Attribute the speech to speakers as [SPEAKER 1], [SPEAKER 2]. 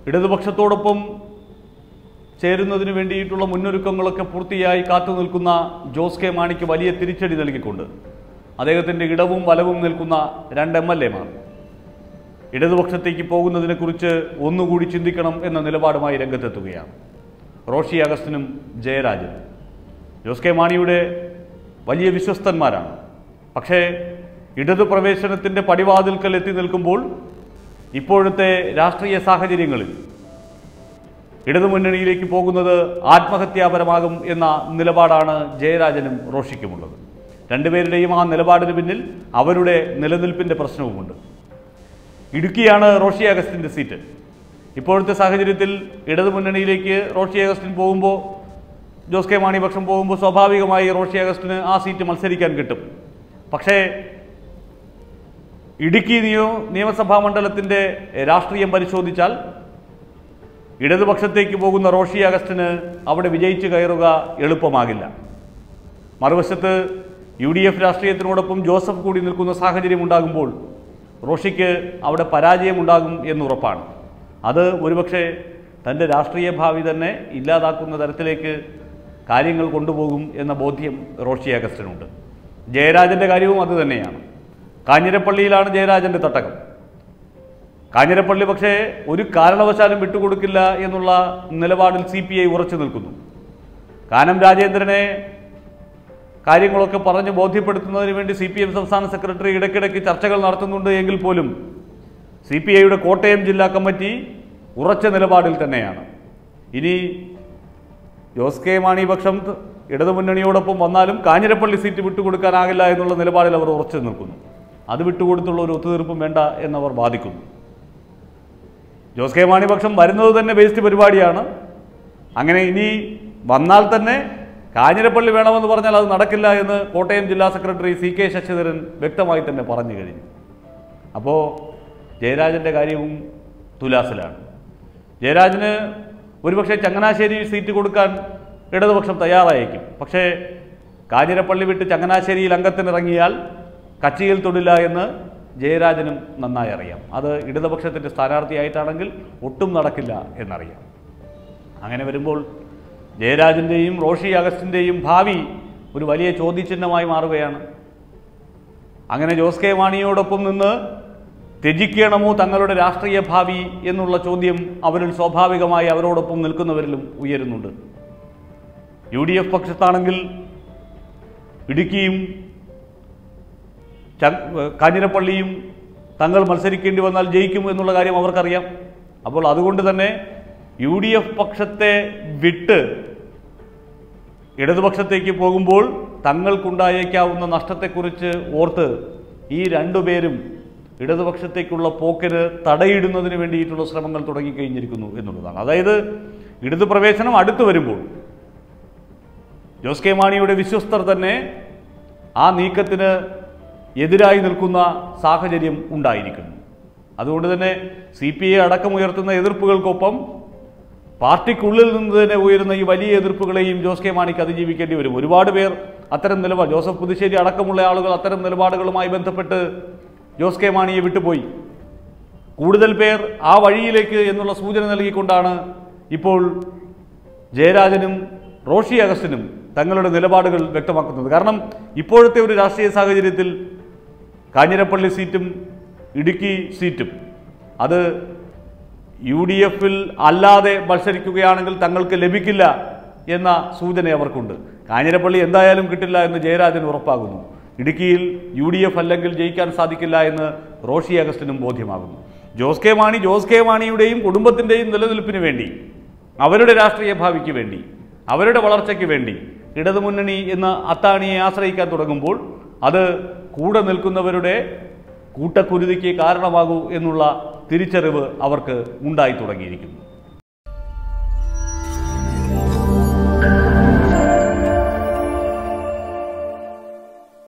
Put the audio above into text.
[SPEAKER 1] ഇടതുപക്ഷത്തോടൊപ്പം ചേരുന്നതിന് വേണ്ടിയിട്ടുള്ള മുന്നൊരുക്കങ്ങളൊക്കെ പൂർത്തിയായി കാത്തു നിൽക്കുന്ന ജോസ് കെ മാണിക്ക് വലിയ തിരിച്ചടി നൽകിക്കൊണ്ട് അദ്ദേഹത്തിൻ്റെ ഇടവും വലവും നിൽക്കുന്ന രണ്ട് എം എൽ എമാർ ഇടതുപക്ഷത്തേക്ക് പോകുന്നതിനെക്കുറിച്ച് ഒന്നുകൂടി ചിന്തിക്കണം എന്ന നിലപാടുമായി രംഗത്തെത്തുകയാണ് റോഷി അഗസ്റ്റിനും ജയരാജനും ജോസ് കെ മാണിയുടെ വലിയ വിശ്വസ്തന്മാരാണ് പക്ഷേ ഇടതു പ്രവേശനത്തിൻ്റെ പടിവാതിൽക്കൽ എത്തി നിൽക്കുമ്പോൾ ഇപ്പോഴത്തെ രാഷ്ട്രീയ സാഹചര്യങ്ങളിൽ ഇടതുമുന്നണിയിലേക്ക് പോകുന്നത് ആത്മഹത്യാപരമാകും എന്ന നിലപാടാണ് ജയരാജനും റോഷിക്കുമുള്ളത് രണ്ടുപേരുടെയും ആ നിലപാടിന് പിന്നിൽ അവരുടെ നിലനിൽപ്പിൻ്റെ പ്രശ്നവുമുണ്ട് ഇടുക്കിയാണ് റോഷി അഗസ്റ്റിൻ്റെ സീറ്റ് ഇപ്പോഴത്തെ സാഹചര്യത്തിൽ ഇടതുമുന്നണിയിലേക്ക് റോഷി അഗസ്റ്റിൻ പോകുമ്പോൾ ജോസ് കെ മാണി പക്ഷം പോകുമ്പോൾ സ്വാഭാവികമായി റോഷി അഗസ്റ്റിന് ആ സീറ്റ് മത്സരിക്കാൻ കിട്ടും പക്ഷേ ഇടുക്കി നിയോ നിയമസഭാ മണ്ഡലത്തിൻ്റെ രാഷ്ട്രീയം പരിശോധിച്ചാൽ ഇടതുപക്ഷത്തേക്ക് പോകുന്ന റോഷി അഗസ്റ്റിന് അവിടെ വിജയിച്ചു കയറുക എളുപ്പമാകില്ല മറുവശത്ത് യു ഡി എഫ് രാഷ്ട്രീയത്തിനോടൊപ്പം ജോസഫ് കൂടി നിൽക്കുന്ന സാഹചര്യം ഉണ്ടാകുമ്പോൾ റോഷിക്ക് അവിടെ പരാജയമുണ്ടാകും എന്നുറപ്പാണ് അത് ഒരുപക്ഷെ തൻ്റെ രാഷ്ട്രീയ ഭാവി തന്നെ ഇല്ലാതാക്കുന്ന തരത്തിലേക്ക് കാര്യങ്ങൾ കൊണ്ടുപോകും എന്ന ബോധ്യം റോഷി അഗസ്റ്റിനുണ്ട് ജയരാജൻ്റെ കാര്യവും അത് തന്നെയാണ് കാഞ്ഞിരപ്പള്ളിയിലാണ് ജയരാജൻ്റെ തട്ടകം കാഞ്ഞിരപ്പള്ളി പക്ഷേ ഒരു കാരണവശാലും വിട്ടുകൊടുക്കില്ല എന്നുള്ള നിലപാടിൽ സി പി ഐ ഉറച്ചു നിൽക്കുന്നു കാനം രാജേന്ദ്രനെ കാര്യങ്ങളൊക്കെ പറഞ്ഞ് ബോധ്യപ്പെടുത്തുന്നതിന് വേണ്ടി സി പി എം സംസ്ഥാന സെക്രട്ടറി ഇടയ്ക്കിടയ്ക്ക് ചർച്ചകൾ നടത്തുന്നുണ്ട് എങ്കിൽ പോലും സി പി ഐയുടെ കോട്ടയം ജില്ലാ കമ്മിറ്റി ഉറച്ച നിലപാടിൽ തന്നെയാണ് ഇനി ജോസ് കെ മാണി പക്ഷം ത- ഇടതുമുന്നണിയോടൊപ്പം വന്നാലും കാഞ്ഞിരപ്പള്ളി സീറ്റ് വിട്ടുകൊടുക്കാനാകില്ല എന്നുള്ള നിലപാടിൽ അവർ ഉറച്ചു നിൽക്കുന്നു അത് വിട്ടുകൊടുത്തുള്ള ഒരു ഒത്തുതീർപ്പും വേണ്ട എന്നവർ വാദിക്കുന്നു ജോസ് കെ മാണി പക്ഷം വരുന്നത് തന്നെ വേസ്റ്റ് പരിപാടിയാണ് അങ്ങനെ ഇനി വന്നാൽ തന്നെ കാഞ്ഞിരപ്പള്ളി വേണമെന്ന് പറഞ്ഞാൽ അത് നടക്കില്ല എന്ന് കോട്ടയം ജില്ലാ സെക്രട്ടറി സി കെ ശശിധരൻ വ്യക്തമായി തന്നെ പറഞ്ഞു കഴിഞ്ഞു അപ്പോൾ ജയരാജൻ്റെ കാര്യവും തുലാസിലാണ് ജയരാജന് ഒരുപക്ഷെ ചങ്ങനാശ്ശേരി സീറ്റ് കൊടുക്കാൻ ഇടതുപക്ഷം തയ്യാറായേക്കും പക്ഷേ കാഞ്ഞിരപ്പള്ളി വിട്ട് ചങ്ങനാശ്ശേരിയിൽ അംഗത്തിനിറങ്ങിയാൽ കച്ചിയിൽ തൊടില്ല എന്ന് ജയരാജനും നന്നായി അറിയാം അത് ഇടതുപക്ഷത്തിൻ്റെ സ്ഥാനാർത്ഥിയായിട്ടാണെങ്കിൽ ഒട്ടും നടക്കില്ല എന്നറിയാം അങ്ങനെ വരുമ്പോൾ ജയരാജൻ്റെയും റോഷി അഗസ്റ്റിൻ്റെയും ഭാവി ഒരു വലിയ ചോദ്യചിഹ്നമായി മാറുകയാണ് അങ്ങനെ ജോസ് കെ മാണിയോടൊപ്പം നിന്ന് ത്യജിക്കണമോ തങ്ങളുടെ രാഷ്ട്രീയ ഭാവി എന്നുള്ള ചോദ്യം അവരിൽ സ്വാഭാവികമായി അവരോടൊപ്പം നിൽക്കുന്നവരിലും ഉയരുന്നുണ്ട് യു ഡി എഫ് പക്ഷത്താണെങ്കിൽ ഇടുക്കിയും ച- കാഞ്ഞിരപ്പള്ളിയും തങ്ങൾ മത്സരിക്കേണ്ടി വന്നാൽ ജയിക്കും എന്നുള്ള കാര്യം അവർക്കറിയാം അപ്പോൾ അതുകൊണ്ട് തന്നെ യു ഡി എഫ് പക്ഷത്തെ വിട്ട് ഇടതുപക്ഷത്തേക്ക് പോകുമ്പോൾ തങ്ങൾക്കുണ്ടായേക്കാവുന്ന നഷ്ടത്തെക്കുറിച്ച് ഓർത്ത് ഈ രണ്ടുപേരും ഇടതുപക്ഷത്തേക്കുള്ള പോക്കിന് തടയിടുന്നതിന് വേണ്ടിയിട്ടുള്ള ശ്രമങ്ങൾ തുടങ്ങിക്കഴിഞ്ഞിരിക്കുന്നു എന്നുള്ളതാണ് അതായത് ഇടതു പ്രവേശനം അടുത്ത് വരുമ്പോൾ ജോസ് കെ മാണിയുടെ വിശ്വസ്തർ തന്നെ ആ നീക്കത്തിന് എതിരായി നിൽക്കുന്ന സാഹചര്യം ഉണ്ടായിരിക്കുന്നു അതുകൊണ്ട് തന്നെ സി പി ഐ അടക്കമുയർത്തുന്ന എതിർപ്പുകൾക്കൊപ്പം പാർട്ടിക്കുള്ളിൽ നിന്ന് തന്നെ ഉയരുന്ന ഈ വലിയ എതിർപ്പുകളെയും ജോസ് കെ മാണിക്ക് അതിജീവിക്കേണ്ടി വരും ഒരുപാട് പേർ അത്തരം നിലപാട് ജോസഫ് പുതുശ്ശേരി അടക്കമുള്ള ആളുകൾ അത്തരം നിലപാടുകളുമായി ബന്ധപ്പെട്ട് ജോസ് കെ മാണിയെ വിട്ടുപോയി കൂടുതൽ പേർ ആ വഴിയിലേക്ക് എന്നുള്ള സൂചന നൽകിക്കൊണ്ടാണ് ഇപ്പോൾ ജയരാജനും റോഷി അഗസ്റ്റിനും തങ്ങളുടെ നിലപാടുകൾ വ്യക്തമാക്കുന്നത് കാരണം ഇപ്പോഴത്തെ ഒരു രാഷ്ട്രീയ സാഹചര്യത്തിൽ കാഞ്ഞിരപ്പള്ളി സീറ്റും ഇടുക്കി സീറ്റും അത് യു ഡി എഫിൽ അല്ലാതെ മത്സരിക്കുകയാണെങ്കിൽ തങ്ങൾക്ക് ലഭിക്കില്ല എന്ന സൂചന അവർക്കുണ്ട് കാഞ്ഞിരപ്പള്ളി എന്തായാലും കിട്ടില്ല എന്ന് ജയരാജന് ഉറപ്പാകുന്നു ഇടുക്കിയിൽ യു ഡി എഫ് അല്ലെങ്കിൽ ജയിക്കാൻ സാധിക്കില്ല എന്ന് റോഷി അഗസ്റ്റിനും ബോധ്യമാകുന്നു ജോസ് കെ മാണി ജോസ് കെ മാണിയുടെയും കുടുംബത്തിൻ്റെയും നിലനിൽപ്പിന് വേണ്ടി അവരുടെ രാഷ്ട്രീയ ഭാവിക്ക് വേണ്ടി അവരുടെ വളർച്ചയ്ക്ക് വേണ്ടി ഇടതുമുന്നണി എന്ന അത്താണിയെ ആശ്രയിക്കാൻ തുടങ്ങുമ്പോൾ അത് കൂടെ നിൽക്കുന്നവരുടെ കൂട്ടക്കുരുതിക്ക് കാരണമാകൂ എന്നുള്ള തിരിച്ചറിവ് അവർക്ക് ഉണ്ടായി തുടങ്ങിയിരിക്കുന്നു